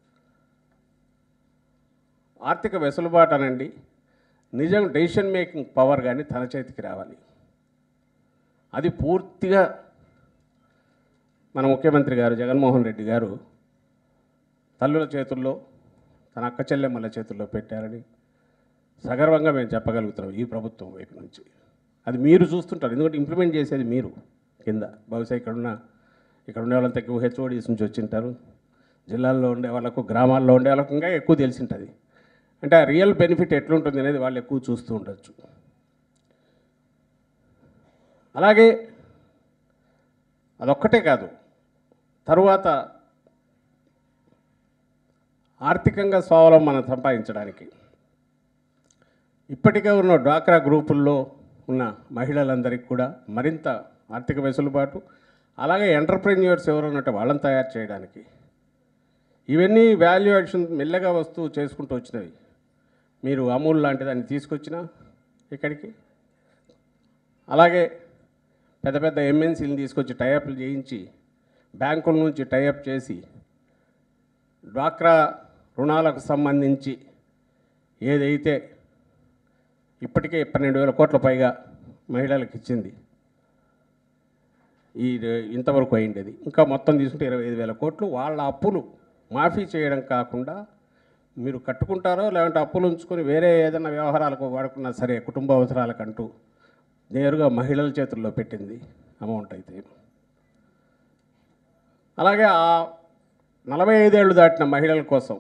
ఆర్థిక వెసులుబాటు అనండి నిజం డెసిషన్ మేకింగ్ పవర్ కానీ తన చేతికి రావాలి అది పూర్తిగా మన ముఖ్యమంత్రి గారు జగన్మోహన్ రెడ్డి గారు తల్లుల చేతుల్లో తన అక్క చెల్లెమ్మల చేతుల్లో పెట్టారని సగర్వంగా మేము చెప్పగలుగుతున్నాం ఈ ప్రభుత్వం వైపు నుంచి అది మీరు చూస్తుంటారు ఎందుకంటే ఇంప్లిమెంట్ చేసేది మీరు కింద బహుశా ఇక్కడున్న ఇక్కడ ఉండే వాళ్ళంతా ఎక్కువ హెచ్ఓడీస్ నుంచి వచ్చింటారు జిల్లాల్లో ఉండే వాళ్ళకు గ్రామాల్లో ఉండే వాళ్ళకు ఇంకా ఎక్కువ తెలిసింటుంది అంటే ఆ రియల్ బెనిఫిట్ ఎట్లుంటుంది అనేది వాళ్ళు ఎక్కువ చూస్తూ ఉండొచ్చు అలాగే అదొక్కటే కాదు తరువాత ఆర్థికంగా స్వావలంబన సంపాదించడానికి ఇప్పటికే ఉన్న డ్వాక్రా గ్రూపుల్లో ఉన్న మహిళలందరికీ కూడా మరింత ఆర్థిక వెసులుబాటు అలాగే ఎంటర్ప్రెన్యూర్స్ ఎవరు ఉన్నట్టు వాళ్ళని తయారు చేయడానికి ఇవన్నీ వాల్యుయేషన్ మెల్లగా వస్తూ చేసుకుంటూ వచ్చినవి మీరు అమూల్ లాంటి దాన్ని తీసుకొచ్చిన ఇక్కడికి అలాగే పెద్ద పెద్ద ఎంఎన్సీలను తీసుకొచ్చి టైఅప్లు చేయించి బ్యాంకుల నుంచి టైఅప్ చేసి డ్వాక్రా రుణాలకు సంబంధించి ఏదైతే ఇప్పటికే పన్నెండు వేల కోట్ల పైగా మహిళలకు ఇచ్చింది ఈ ఇంతవరకు అయిండేది ఇంకా మొత్తం తీసుకుంటే ఇరవై ఐదు వేల కోట్లు వాళ్ళ అప్పులు మాఫీ చేయడం కాకుండా మీరు కట్టుకుంటారో లేదంటే అప్పులు ఉంచుకొని వేరే ఏదైనా వ్యవహారాలకు వాడుకున్నా సరే కుటుంబ అవసరాలకంటూ నేరుగా మహిళల చేతుల్లో పెట్టింది అమౌంట్ అయితే అలాగే ఆ నలభై ఐదేళ్ళు దాటిన మహిళల కోసం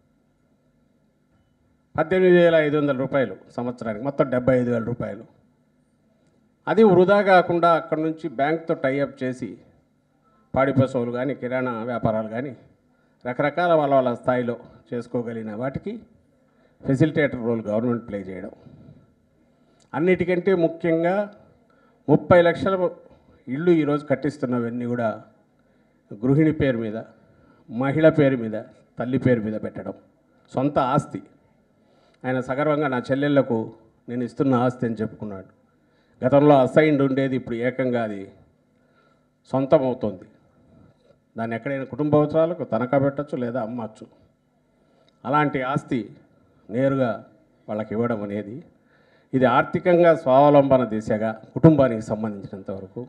పద్దెనిమిది వేల ఐదు వందల రూపాయలు సంవత్సరానికి మొత్తం డెబ్బై ఐదు వేల రూపాయలు అది వృధా కాకుండా అక్కడి నుంచి బ్యాంక్తో టైఅప్ చేసి పాడి పశువులు కానీ కిరాణా వ్యాపారాలు కానీ రకరకాల వాళ్ళ వాళ్ళ స్థాయిలో చేసుకోగలిగిన వాటికి ఫెసిలిటేటర్ రోల్ గవర్నమెంట్ ప్లే చేయడం అన్నిటికంటే ముఖ్యంగా ముప్పై లక్షల ఇళ్ళు ఈరోజు కట్టిస్తున్నవన్నీ కూడా గృహిణి పేరు మీద మహిళ పేరు మీద తల్లి పేరు మీద పెట్టడం సొంత ఆస్తి ఆయన సగర్వంగా నా చెల్లెళ్లకు నేను ఇస్తున్న ఆస్తి అని చెప్పుకున్నాడు గతంలో అసైన్డ్ ఉండేది ఇప్పుడు ఏకంగా అది సొంతం అవుతుంది దాన్ని ఎక్కడైనా కుటుంబ అవసరాలకు తనఖా పెట్టచ్చు లేదా అమ్మచ్చు అలాంటి ఆస్తి నేరుగా వాళ్ళకి ఇవ్వడం అనేది ఇది ఆర్థికంగా స్వావలంబన దిశగా కుటుంబానికి సంబంధించినంత వరకు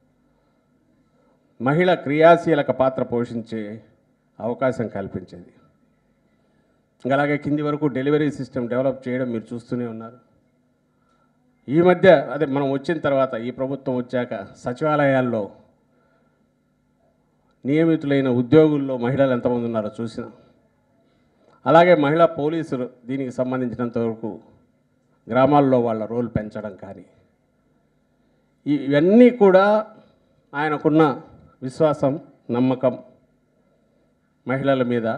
మహిళ క్రియాశీలక పాత్ర పోషించే అవకాశం కల్పించేది ఇంకా అలాగే కింది వరకు డెలివరీ సిస్టమ్ డెవలప్ చేయడం మీరు చూస్తూనే ఉన్నారు ఈ మధ్య అదే మనం వచ్చిన తర్వాత ఈ ప్రభుత్వం వచ్చాక సచివాలయాల్లో నియమితులైన ఉద్యోగుల్లో మహిళలు ఎంతమంది ఉన్నారో చూసిన అలాగే మహిళా పోలీసులు దీనికి సంబంధించినంత వరకు గ్రామాల్లో వాళ్ళ రోల్ పెంచడం కానీ ఈ- ఇవన్నీ కూడా ఆయనకున్న విశ్వాసం నమ్మకం మహిళల మీద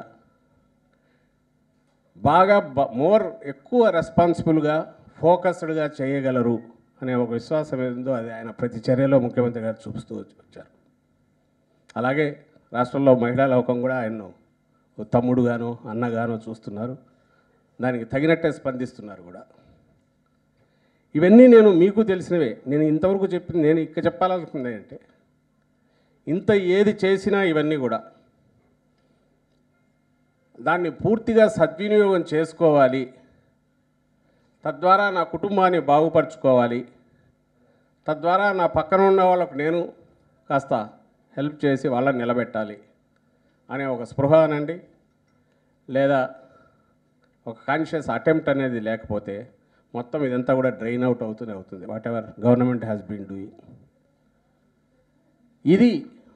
బాగా బ- మోర్ ఎక్కువ రెస్పాన్సిబుల్గా ఫోకస్డ్గా చేయగలరు అనే ఒక విశ్వాసం ఏందో అది ఆయన ప్రతి చర్యలో ముఖ్యమంత్రి గారు చూపిస్తూ వచ్చి- వచ్చారు అలాగే రాష్ట్రంలో మహిళా లోకం కూడా ఆయన్ను ఓ తమ్ముడుగానో అన్నగానో చూస్తున్నారు దానికి తగినట్టే స్పందిస్తున్నారు కూడా ఇవన్నీ నేను మీకు తెలిసినవే నేను ఇంతవరకు చెప్పింది నేను ఇక్కడ చెప్పాలనుకుంది అంటే ఇంత ఏది చేసినా ఇవన్నీ కూడా దాన్ని పూర్తిగా సద్వినియోగం చేసుకోవాలి తద్వారా నా కుటుంబాన్ని బాగుపరచుకోవాలి తద్వారా నా పక్కన ఉన్న వాళ్ళకు నేను కాస్త హెల్ప్ చేసి వాళ్ళని నిలబెట్టాలి అనే ఒక స్పృహ అనండి లేదా ఒక కాన్షియస్ అటెంప్ట్ అనేది లేకపోతే మొత్తం ఇదంతా కూడా డ్రైన్ అవుట్ అవుతూనే అవుతుంది whatever government has been doing ఇది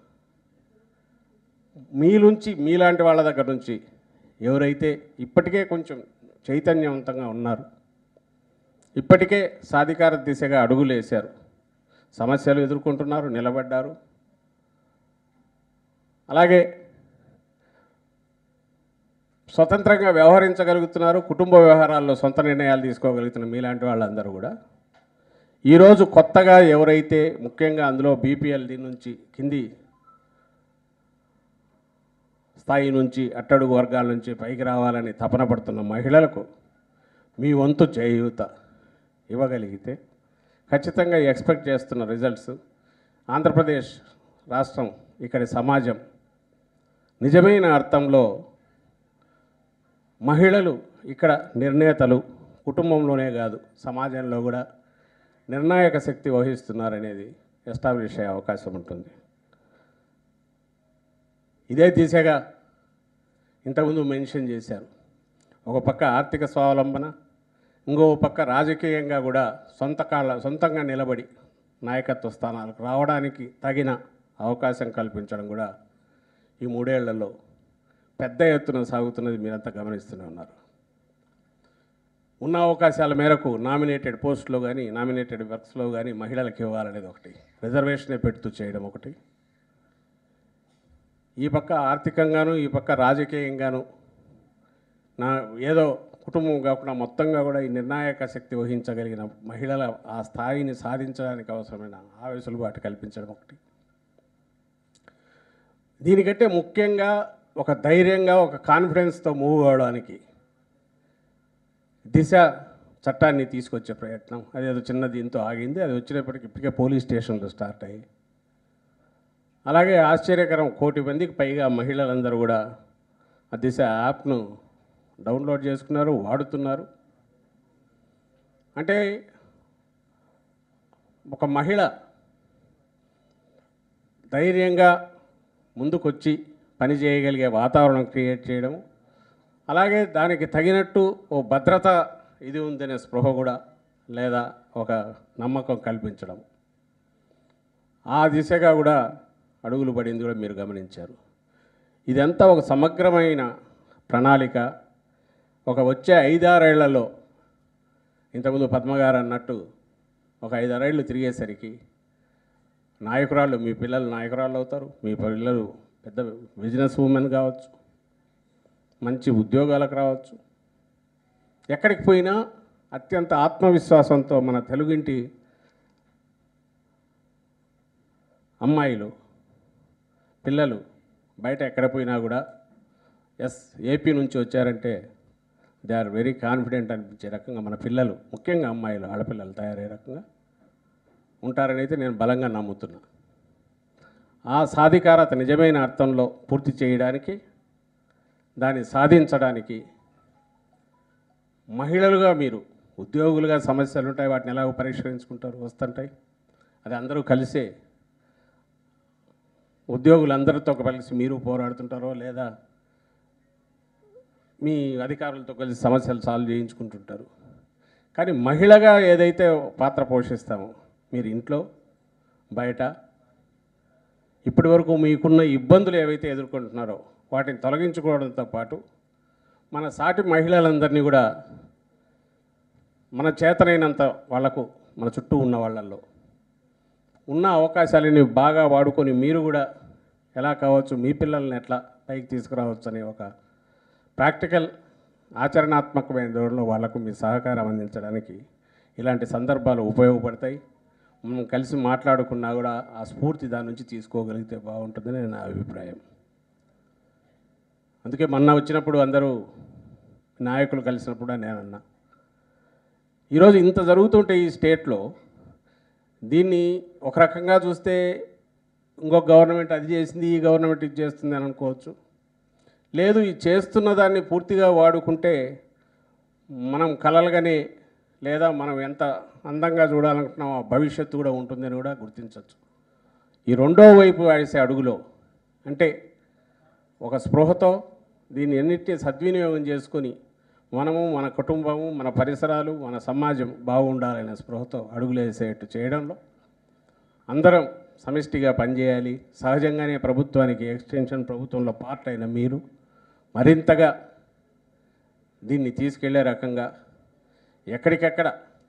మీలుంచి మీలాంటి వాళ్ళ దగ్గర నుంచి ఎవరైతే ఇప్పటికే కొంచెం చైతన్యవంతంగా ఉన్నారు ఇప్పటికే సాధికార దిశగా అడుగులు వేశారు సమస్యలు ఎదుర్కొంటున్నారు నిలబడ్డారు అలాగే స్వతంత్రంగా వ్యవహరించగలుగుతున్నారు కుటుంబ వ్యవహారాల్లో సొంత నిర్ణయాలు తీసుకోగలుగుతున్న మీలాంటి వాళ్ళందరూ కూడా ఈరోజు కొత్తగా ఎవరైతే ముఖ్యంగా అందులో బీపీఎల్డి నుంచి కింది స్థాయి నుంచి అట్టడుగు వర్గాల నుంచి పైకి రావాలని తపన పడుతున్న మహిళలకు మీ వంతు చేయూత ఇవ్వగలిగితే ఖచ్చితంగా ఎక్స్పెక్ట్ చేస్తున్న రిజల్ట్స్ ఆంధ్రప్రదేశ్ రాష్ట్రం ఇక్కడి సమాజం నిజమైన అర్థంలో మహిళలు ఇక్కడ నిర్ణేతలు కుటుంబంలోనే కాదు సమాజంలో కూడా నిర్ణాయక శక్తి వహిస్తున్నారనేది ఎస్టాబ్లిష్ అయ్యే అవకాశం ఉంటుంది ఇదే దిశగా ఇంతకుముందు మెన్షన్ చేశారు ఒక పక్క ఆర్థిక స్వావలంబన ఇంకో పక్క రాజకీయంగా కూడా సొంత కాళ్ళ సొంతంగా నిలబడి నాయకత్వ స్థానాలకు రావడానికి తగిన అవకాశం కల్పించడం కూడా ఈ మూడేళ్లలో పెద్ద ఎత్తున సాగుతున్నది మీరంతా గమనిస్తూనే ఉన్నారు ఉన్న అవకాశాల మేరకు నామినేటెడ్ పోస్టులో కానీ నామినేటెడ్ వర్క్స్లో కానీ మహిళలకు ఇవ్వాలనేది ఒకటి రిజర్వేషనే పెడుతూ చేయడం ఒకటి ఈ పక్క ఆర్థికంగాను ఈ పక్క రాజకీయంగాను నా ఏదో కుటుంబం కాకుండా మొత్తంగా కూడా ఈ నిర్ణాయక శక్తి వహించగలిగిన మహిళల ఆ స్థాయిని సాధించడానికి అవసరమైన ఆ వెసులుబాటు కల్పించడం ఒకటి దీనికంటే ముఖ్యంగా ఒక ధైర్యంగా ఒక కాన్ఫిడెన్స్తో మూవ్ అవడానికి దిశ చట్టాన్ని తీసుకొచ్చే ప్రయత్నం అదేదో చిన్న దీంతో ఆగింది అది వచ్చినప్పటికి ఇప్పటికే పోలీస్ స్టేషన్లు స్టార్ట్ అయ్యి అలాగే ఆశ్చర్యకరం కోటి మందికి పైగా మహిళలందరూ కూడా ఆ దిశ యాప్ను డౌన్లోడ్ చేసుకున్నారు వాడుతున్నారు అంటే ఒక మహిళ ధైర్యంగా ముందుకొచ్చి పని చేయగలిగే వాతావరణం క్రియేట్ చేయడం అలాగే దానికి తగినట్టు ఓ భద్రత ఇది ఉందనే స్పృహ కూడా లేదా ఒక నమ్మకం కల్పించడం ఆ దిశగా కూడా అడుగులు పడింది కూడా మీరు గమనించారు ఇదంతా ఒక సమగ్రమైన ప్రణాళిక ఒక వచ్చే ఐదారేళ్లలో ఇంతకుముందు పద్మగారు అన్నట్టు ఒక ఐదారేళ్ళు తిరిగేసరికి నాయకురాళ్ళు మీ పిల్లలు నాయకురాళ్ళు అవుతారు మీ పిల్లలు పెద్ద బిజినెస్ ఉమెన్ కావచ్చు మంచి ఉద్యోగాలకు రావచ్చు ఎక్కడికి పోయినా అత్యంత ఆత్మవిశ్వాసంతో మన తెలుగింటి అమ్మాయిలు పిల్లలు బయట ఎక్కడ పోయినా కూడా ఎస్ ఏపీ నుంచి వచ్చారంటే దే ఆర్ వెరీ కాన్ఫిడెంట్ అనిపించే రకంగా మన పిల్లలు ముఖ్యంగా అమ్మాయిలు ఆడపిల్లలు తయారయ్యే రకంగా ఉంటారని అయితే నేను బలంగా నమ్ముతున్నా ఆ సాధికారత నిజమైన అర్థంలో పూర్తి చేయడానికి దాన్ని సాధించడానికి మహిళలుగా మీరు ఉద్యోగులుగా సమస్యలు ఉంటాయి వాటిని ఎలాగో పరిష్కరించుకుంటారు వస్తుంటాయి అది అందరూ కలిసే ఉద్యోగులందరితో కలిసి మీరు పోరాడుతుంటారో లేదా మీ అధికారులతో కలిసి సమస్యలు సాల్వ్ చేయించుకుంటుంటారు కానీ మహిళగా ఏదైతే పాత్ర పోషిస్తామో మీరు ఇంట్లో బయట ఇప్పటి వరకు మీకున్న ఇబ్బందులు ఏవైతే ఎదుర్కొంటున్నారో వాటిని తొలగించుకోవడంతో పాటు మన సాటి మహిళలందరినీ కూడా మన చేతనైనంత వాళ్లకు మన చుట్టూ ఉన్న వాళ్ళల్లో ఉన్న అవకాశాలని బాగా వాడుకొని మీరు కూడా ఎలా కావచ్చు మీ పిల్లల్ని ఎట్లా పైకి తీసుకురావచ్చు అనే ఒక ప్రాక్టికల్ ఆచరణాత్మకమైన ధోరణిలో వాళ్లకు మీ సహకారం అందించడానికి ఇలాంటి సందర్భాలు ఉపయోగపడతాయి మనం కలిసి మాట్లాడుకున్నా కూడా ఆ స్ఫూర్తి దాని నుంచి తీసుకోగలిగితే బాగుంటుందని నా అభిప్రాయం అందుకే మొన్న వచ్చినప్పుడు అందరూ నాయకులు కలిసినప్పుడు నేను అన్నా ఈరోజు ఇంత జరుగుతుంటే ఈ స్టేట్లో దీన్ని ఒక రకంగా చూస్తే ఇంకొక గవర్నమెంట్ అది చేసింది ఈ గవర్నమెంట్ ఇది చేస్తుంది అని అనుకోవచ్చు లేదు ఈ చేస్తున్న దాన్ని పూర్తిగా వాడుకుంటే మనం కలలుగానే లేదా మనం ఎంత అందంగా చూడాలనుకుంటున్నాం ఆ భవిష్యత్తు కూడా ఉంటుందని కూడా గుర్తించవచ్చు ఈ రెండో వైపు వేసే అడుగులో అంటే ఒక స్పృహతో దీన్ని ఎన్నిటిని సద్వినియోగం చేసుకొని మనము మన కుటుంబము మన పరిసరాలు మన సమాజం బాగుండాలనే స్పృహతో అడుగులేసేట్టు చేయడంలో అందరం సమిష్టిగా పనిచేయాలి సహజంగానే ప్రభుత్వానికి ఎక్స్టెన్షన్ ప్రభుత్వంలో పార్ట్ అయిన మీరు మరింతగా దీన్ని తీసుకెళ్లే రకంగా ఎక్కడికెక్కడ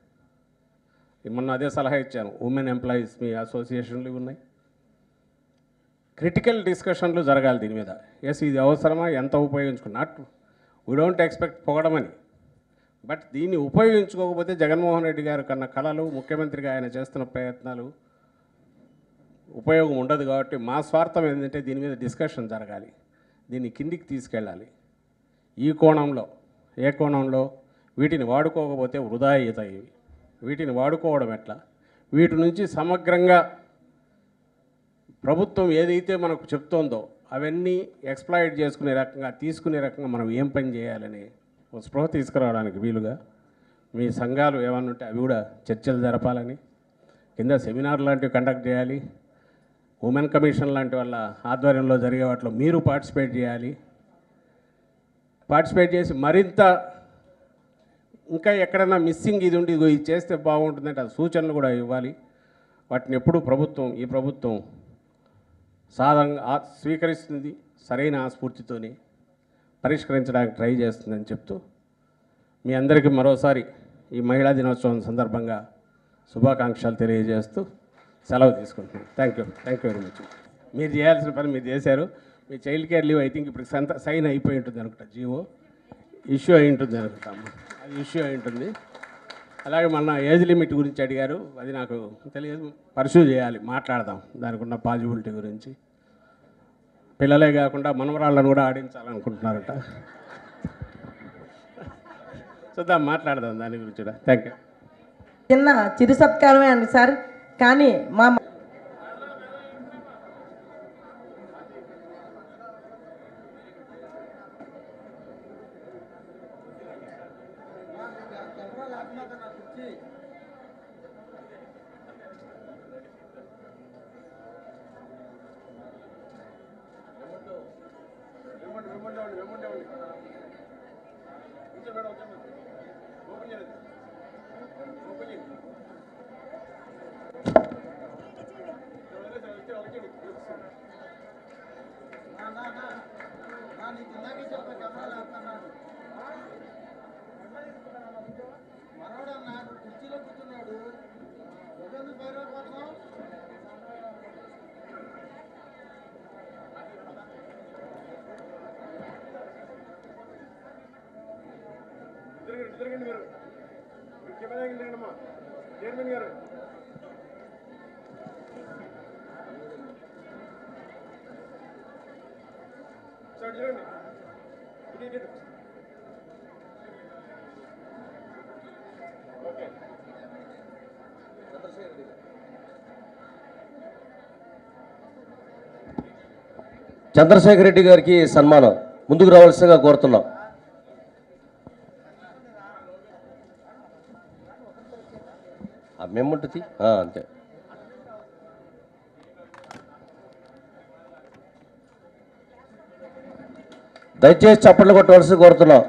మొన్న అదే సలహా ఇచ్చాను ఉమెన్ ఎంప్లాయీస్ మీ అసోసియేషన్లు ఇవి ఉన్నాయి క్రిటికల్ డిస్కషన్లు జరగాలి దీని మీద ఎస్ ఇది అవసరమా ఎంత ఉపయోగించుకున్నా నాట్ వీ డోంట్ ఎక్స్పెక్ట్ పొగడమని బట్ దీన్ని ఉపయోగించుకోకపోతే జగన్మోహన్ రెడ్డి గారు కన్న కళలు ముఖ్యమంత్రిగా ఆయన చేస్తున్న ప్రయత్నాలు ఉపయోగం ఉండదు కాబట్టి మా స్వార్థం ఏంటంటే దీని మీద డిస్కషన్ జరగాలి దీన్ని కిందికి తీసుకెళ్ళాలి ఈ కోణంలో ఏ కోణంలో వీటిని వాడుకోకపోతే వృధా అవుతాయి ఇవి వీటిని వాడుకోవడం ఎట్లా వీటి నుంచి సమగ్రంగా ప్రభుత్వం ఏదైతే మనకు చెప్తోందో అవన్నీ ఎక్స్ప్లాయిట్ చేసుకునే రకంగా తీసుకునే రకంగా మనం ఏం పని చేయాలని ఒక స్పృహ తీసుకురావడానికి వీలుగా మీ సంఘాలు ఏమన్నా ఉంటే అవి కూడా చర్చలు జరపాలని కింద సెమినార్ లాంటివి కండక్ట్ చేయాలి ఉమెన్ కమిషన్ లాంటి వాళ్ళ ఆధ్వర్యంలో జరిగే వాటిలో మీరు పార్టిసిపేట్ చేయాలి పార్టిసిపేట్ చేసి మరింత ఇంకా ఎక్కడైనా మిస్సింగ్ ఇది ఉండి ఇదిగో ఇది చేస్తే బాగుంటుందంటే ఆ సూచనలు కూడా ఇవ్వాలి వాటిని ఎప్పుడు ప్రభుత్వం ఈ ప్రభుత్వం సాధంగా ఆ- స్వీకరిస్తుంది సరైన ఆ స్ఫూర్తితోనే పరిష్కరించడానికి ట్రై చేస్తుందని చెప్తూ మీ అందరికీ మరోసారి ఈ మహిళా దినోత్సవం సందర్భంగా శుభాకాంక్షలు తెలియజేస్తూ సెలవు తీసుకుంటున్నాను thank you thank you very much మీరు చేయాల్సిన పని మీరు చేశారు మీ child care leave I think ఇప్పుడు సంత సైన్ అయిపోయి ఉంటుంది అనుకుంటా జీవో ఇష్యూ అయి ఉంటుంది అనుకుంటాము అది ఇష్యూ అయి ఉంటుంది అలాగే మన ఏజ్ లిమిట్ గురించి అడిగారు అది నాకు తెలియదు పర్సూ చేయాలి మాట్లాడదాం దానికి ఉన్న పాజిబిలిటీ గురించి పిల్లలే కాకుండా మనవరాళ్ళను కూడా ఆడించాలనుకుంటున్నారట చూద్దాం మాట్లాడదాం దాని గురించి కూడా థ్యాంక్ యూ చిన్న చిరు సత్కారమే అండి సార్ కానీ మా చంద్రశేఖర్ రెడ్డి గారికి సన్మానం ముందుకు రావాల్సిందిగా కోరుతున్నాం ఆ మేముంటుంది అంతే దయచేసి చప్పట్లు కొట్టవలసి కోరుతున్నాం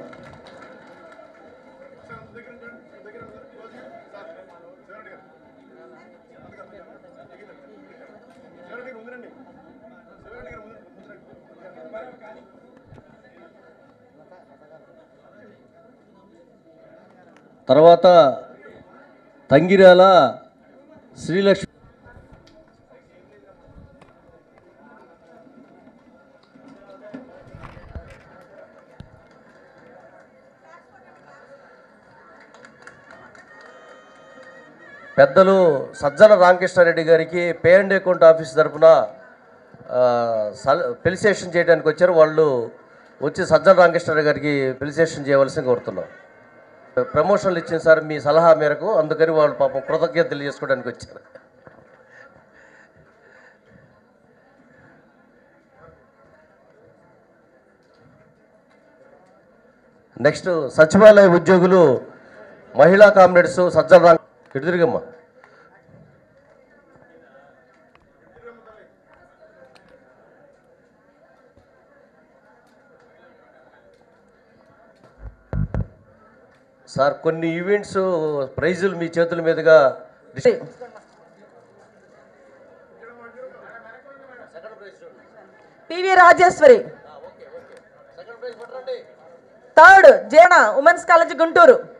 తర్వాత తంగిరాల శ్రీలక్ష్మి పెద్దలు సజ్జల రామకృష్ణారెడ్డి గారికి పే అండ్ అకౌంట్ ఆఫీస్ తరఫున పెలిసేషన్ చేయడానికి వచ్చారు వాళ్ళు వచ్చి సజ్జల రామకృష్ణారెడ్డి గారికి పెలిసేషన్ చేయవలసింది కోరుతున్నాం ప్రమోషన్లు ఇచ్చిన సార్ మీ సలహా మేరకు అందుకని వాళ్ళు పాపం కృతజ్ఞత తెలియజేసుకోవడానికి వచ్చారు నెక్స్ట్ సచివాలయ ఉద్యోగులు మహిళా కామ్రేడ్స్ సజ్జల రామ్ ఇటు తిరిగమ్మా సార్ కొన్ని ఈవెంట్స్ ప్రైజులు మీ చేతుల మీదుగా డిస్- పివి రాజేశ్వరి థర్డ్ జేనా ఉమెన్స్ కాలేజ్ గుంటూరు